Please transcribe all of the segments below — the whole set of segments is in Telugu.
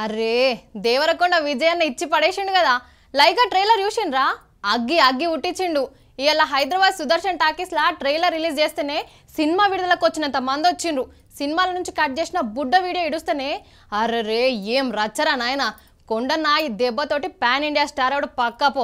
అరే దేవరకొండ విజయన్న ఇచ్చి పడేసిండు కదా లైకా ట్రైలర్ చూసిండ్రా అగ్గి అగ్గి ఉట్టించిండు ఇవాళ హైదరాబాద్ సుదర్శన్ టాకీస్లా ట్రైలర్ రిలీజ్ చేస్తేనే సినిమా విడుదలకు వచ్చినంత మంది వచ్చిండ్రు సినిమాల నుంచి కట్ చేసిన బుడ్డ వీడియో ఇడుస్తేనే అర్రే ఏం రచ్చరా నాయన కొండన్న ఈ దెబ్బతోటి పాన్ ఇండియా స్టార్ అవడు పక్కపో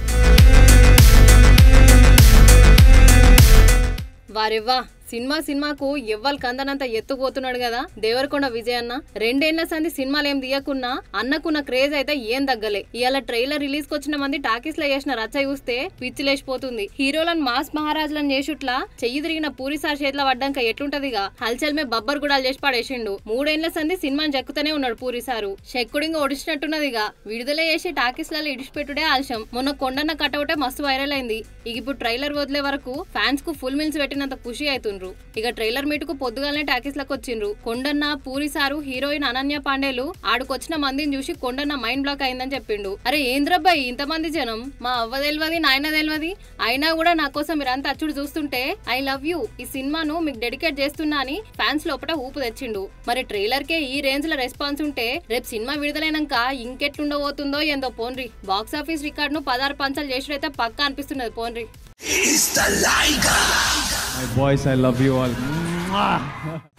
వారెవ్వా సినిమా సినిమాకు ఎవ్వరు కందనంత ఎత్తుపోతున్నాడు కదా దేవరకొండ విజయన్న రెండేళ్ల సంది సినిమాలు ఏం తీయకున్నా అన్నకున్న క్రేజ్ అయితే ఏం తగ్గలే ఇవాళ ట్రైలర్ రిలీజ్ వచ్చిన మంది టాకీస్ లో చేసిన రచ్చ చూస్తే పిచ్చిలేసిపోతుంది హీరోలను మాస్ మహారాజులను చేసుట్లా చెయ్యి తిరిగిన పూరిసార్ చేతిలో పడ్డాక ఎట్లుంటదిగా హల్చల్ మే బబ్బర్ గుడాలు చేసి పడేసిండు మూడేళ్ల సంది సినిమాని జక్కుతూనే ఉన్నాడు పూరిసారు శక్కుడింగా ఒడిచినట్టున్నదిగా విడుదల చేసి టాకీస్లలో ఇడిచిపెట్టుడే ఆలస్యం మొన్న కొండన్న కటౌటే మస్తు వైరల్ అయింది ఇక ఇప్పుడు ట్రైలర్ వదిలే వరకు ఫ్యాన్స్ కు ఫుల్ మిల్స్ పెట్టినంత ఖుషి అవుతుండ్రు ఇక ట్రైలర్ మీటుకు పొద్దుగాలనే టాకీస్ లకు వచ్చిండ్రు కొండన్న పూరి సారు హీరోయిన్ అనన్య పాండేలు ఆడుకొచ్చిన మందిని చూసి కొండన్న మైండ్ బ్లాక్ అయిందని చెప్పిండు అరే ఏంద్రబ్బాయి ఇంతమంది జనం మా అవ్వ తెలియదు నాయన తెలియదు అయినా కూడా నా కోసం మీరంతా అచ్చుడు చూస్తుంటే ఐ లవ్ యూ ఈ సినిమాను మీకు డెడికేట్ చేస్తున్నా అని ఫ్యాన్స్ లోపల ఊపు తెచ్చిండు మరి ట్రైలర్ కే ఈ రేంజ్ లో రెస్పాన్స్ ఉంటే రేపు సినిమా విడుదలైనాక ఇంకెట్లుండబోతుందో ఏందో పోన్రి బాక్స్ ఆఫీస్ రికార్డ్ ను పదహారు పంచాలు చేసుడైతే పక్కా అనిపిస్తున్నది పోన్రి My boys, I love you all. Mwah.